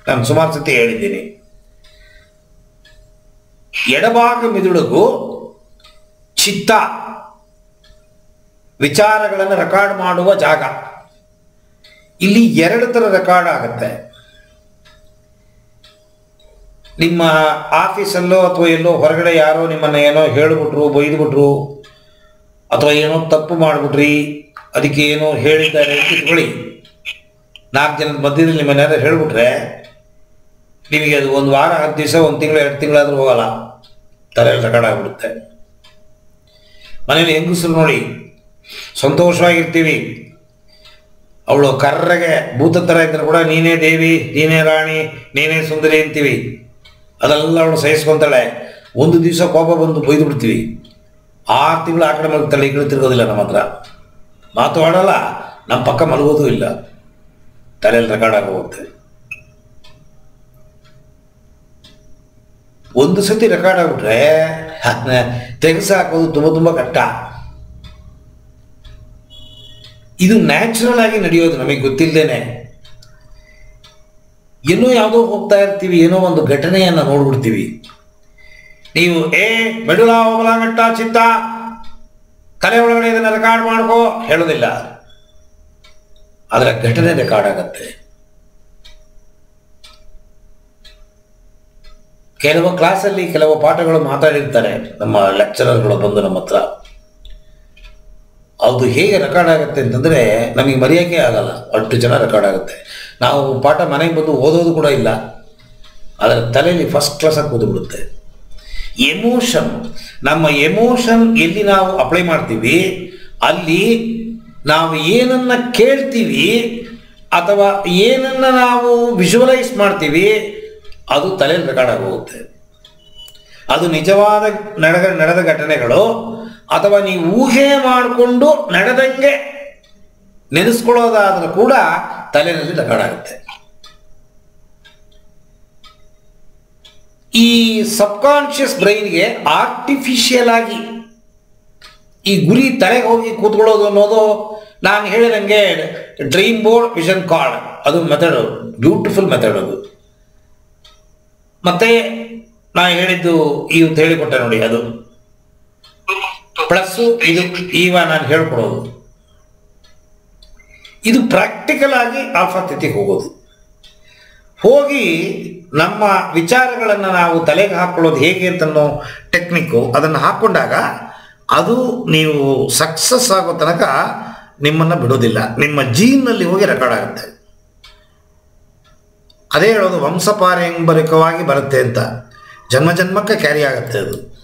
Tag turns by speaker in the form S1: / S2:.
S1: ನಾನು ಸುಮಾರು ಸತಿ ಹೇಳಿದ್ದೀನಿ ಎಡಭಾಗ ಮಿದುಳುಗು ಚಿತ್ತ ವಿಚಾರಗಳನ್ನು ರೆಕಾರ್ಡ್ ಮಾಡುವ ಜಾಗ ಇಲ್ಲಿ ಎರಡು ಥರ ರೆಕಾರ್ಡ್ ಆಗುತ್ತೆ ನಿಮ್ಮ ಆಫೀಸಲ್ಲೋ ಅಥವಾ ಎಲ್ಲೋ ಹೊರಗಡೆ ಯಾರೋ ನಿಮ್ಮನ್ನು ಏನೋ ಹೇಳಿಬಿಟ್ರು ಬೈದ್ಬಿಟ್ರು ಅಥವಾ ಏನೋ ತಪ್ಪು ಮಾಡಿಬಿಟ್ರಿ ಅದಕ್ಕೆ ಏನೋ ಹೇಳಿದ್ದಾರೆ ಅಂತ ಇಟ್ಕೊಳ್ಳಿ ನಾಲ್ಕು ಜನದ ಮಧ್ಯದಲ್ಲಿ ನಿಮ್ಮನ್ನ ಯಾರು ಹೇಳಿಬಿಟ್ರೆ ನಿಮಗೆ ಅದು ಒಂದು ವಾರ ಹತ್ತು ದಿವಸ ಒಂದು ತಿಂಗಳು ಎರಡು ತಿಂಗಳಾದ್ರೂ ಹೋಗಲ್ಲ ತಲೆಯಲ್ಲಿ ರೆಕಾರ್ಡ್ ಆಗಿಬಿಡುತ್ತೆ ಮನೇಲಿ ಹೆಂಗಸರು ನೋಡಿ ಸಂತೋಷವಾಗಿರ್ತೀವಿ ಅವಳು ಕರ್ರಗೆ ಭೂತ ಥರ ಇದ್ರೆ ಕೂಡ ನೀನೇ ದೇವಿ ನೀನೇ ರಾಣಿ ನೀನೇ ಸುಂದರಿ ಅಂತೀವಿ ಅದೆಲ್ಲ ಅವಳು ಸಹಿಸ್ಕೊಂತಾಳೆ ಒಂದು ದಿವಸ ಕೋಪ ಬಂದು ಬೈದು ಬಿಡ್ತೀವಿ ಆರು ತಿಂಗಳು ಆ ಕಡೆ ಮಲಗ್ತಾಳೆ ಈ ಕಡೆ ತಿರ್ಗೋದಿಲ್ಲ ನಮ್ಮ ಹತ್ರ ಮಾತು ಆಡಲ್ಲ ನಮ್ಮ ಪಕ್ಕ ಮಲಗೋದು ಇಲ್ಲ ತಲೆಯಲ್ಲಿ ರೆಕಾರ್ಡ್ ಆಗೋಗುತ್ತೆ ಒಂದು ಸತಿ ರೆಕಾರ್ಡ್ ಆಗ್ಬಿಟ್ರೆ ಅದನ್ನ ತೆಗೆಸಿ ಹಾಕೋದು ತುಂಬ ತುಂಬ ಕಷ್ಟ ಇದು ನ್ಯಾಚುರಲ್ ಆಗಿ ನಡೆಯೋದು ನಮಗೆ ಗೊತ್ತಿಲ್ಲದೇನೆ ಎಲ್ಲೋ ಯಾವುದೋ ಹೋಗ್ತಾ ಇರ್ತೀವಿ ಏನೋ ಒಂದು ಘಟನೆಯನ್ನು ನೋಡ್ಬಿಡ್ತೀವಿ ನೀವು ಏ ಮೆಡುಲ ಹೋಗಲಾಗಟ್ಟ ಚಿತ್ತ ತಲೆ ಒಳಗಡೆ ಇದನ್ನು ರೆಕಾರ್ಡ್ ಮಾಡ್ಕೋ ಹೇಳೋದಿಲ್ಲ ಅದರ ಘಟನೆ ರೆಕಾರ್ಡ್ ಆಗತ್ತೆ ಕೆಲವು ಕ್ಲಾಸಲ್ಲಿ ಕೆಲವು ಪಾಠಗಳು ಮಾತಾಡಿರ್ತಾರೆ ನಮ್ಮ ಲೆಕ್ಚರರ್ಗಳು ಬಂದು ನಮ್ಮ ಹತ್ರ ಅದು ಹೇಗೆ ರೆಕಾರ್ಡ್ ಆಗುತ್ತೆ ಅಂತಂದರೆ ನಮಗೆ ಮರೆಯೋಕ್ಕೆ ಆಗಲ್ಲ ಅಷ್ಟು ಜನ ರೆಕಾರ್ಡ್ ಆಗುತ್ತೆ ನಾವು ಪಾಠ ಮನೆಗೆ ಬಂದು ಓದೋದು ಕೂಡ ಇಲ್ಲ ಅದರ ತಲೆಯಲ್ಲಿ ಫಸ್ಟ್ ಕ್ಲಾಸಾಗಿ ಕೂತ್ಬಿಡುತ್ತೆ ಎಮೋಷನ್ ನಮ್ಮ ಎಮೋಷನ್ ಎಲ್ಲಿ ನಾವು ಅಪ್ಲೈ ಮಾಡ್ತೀವಿ ಅಲ್ಲಿ ನಾವು ಏನನ್ನ ಕೇಳ್ತೀವಿ ಅಥವಾ ಏನನ್ನ ನಾವು ವಿಜುವಲೈಸ್ ಮಾಡ್ತೀವಿ ಅದು ತಲೆಯಲ್ಲಿ ರೆಕಾರ್ಡ್ ಆಗೋಗುತ್ತೆ ಅದು ನಿಜವಾದ ನಡೆದ ನಡೆದ ಘಟನೆಗಳು ಅಥವಾ ನೀವು ಊಹೆ ಮಾಡಿಕೊಂಡು ನಡೆದಂಗೆ ನೆನೆಸ್ಕೊಳ್ಳೋದಾದರೂ ಕೂಡ ತಲೆಯಲ್ಲಿ ರೆಕಾರ್ಡ್ ಆಗುತ್ತೆ ಈ ಸಬ್ಕಾನ್ಷಿಯಸ್ ಬ್ರೈನ್ಗೆ ಆರ್ಟಿಫಿಷಿಯಲ್ ಆಗಿ ಈ ಗುರಿ ತಲೆಗೆ ಹೋಗಿ ಕೂತ್ಕೊಳ್ಳೋದು ಅನ್ನೋದು ನಾನು ಹೇಳಿದಂಗೆ ಡ್ರೀಮ್ ಬೋರ್ಡ್ ವಿಷನ್ ಕಾರ್ಡ್ ಅದು ಮೆಥಡ್ ಬ್ಯೂಟಿಫುಲ್ ಮೆಥಡ್ ಅದು ಮತ್ತೆ ನಾನು ಹೇಳಿದ್ದು ಇವತ್ತು ಹೇಳಿಕೊಟ್ಟೆ ನೋಡಿ ಅದು ಪ್ಲಸ್ಸು ಇದು ಈಗ ನಾನು ಹೇಳ್ಕೊಡೋದು ಇದು ಪ್ರಾಕ್ಟಿಕಲ್ ಆಗಿ ಆಲ್ಫಾ ತಿಥಿಗೆ ಹೋಗೋದು ಹೋಗಿ ನಮ್ಮ ವಿಚಾರಗಳನ್ನು ನಾವು ತಲೆಗೆ ಹಾಕ್ಕೊಳ್ಳೋದು ಹೇಗೆ ಅಂತನ್ನೋ ಟೆಕ್ನಿಕ್ಕು ಅದನ್ನು ಹಾಕ್ಕೊಂಡಾಗ ಅದು ನೀವು ಸಕ್ಸಸ್ ಆಗೋ ತನಕ ನಿಮ್ಮನ್ನು ಬಿಡೋದಿಲ್ಲ ನಿಮ್ಮ ಜೀನ್ನಲ್ಲಿ ಹೋಗಿ ರೆಕಾರ್ಡ್ ಆಗುತ್ತೆ ಅದೇ ಹೇಳೋದು ವಂಶಪಾರಂಪರಿಕವಾಗಿ ಬರುತ್ತೆ ಅಂತ ಜನ್ಮ ಜನ್ಮಕ್ಕೆ ಕ್ಯಾರಿ ಆಗುತ್ತೆ ಅದು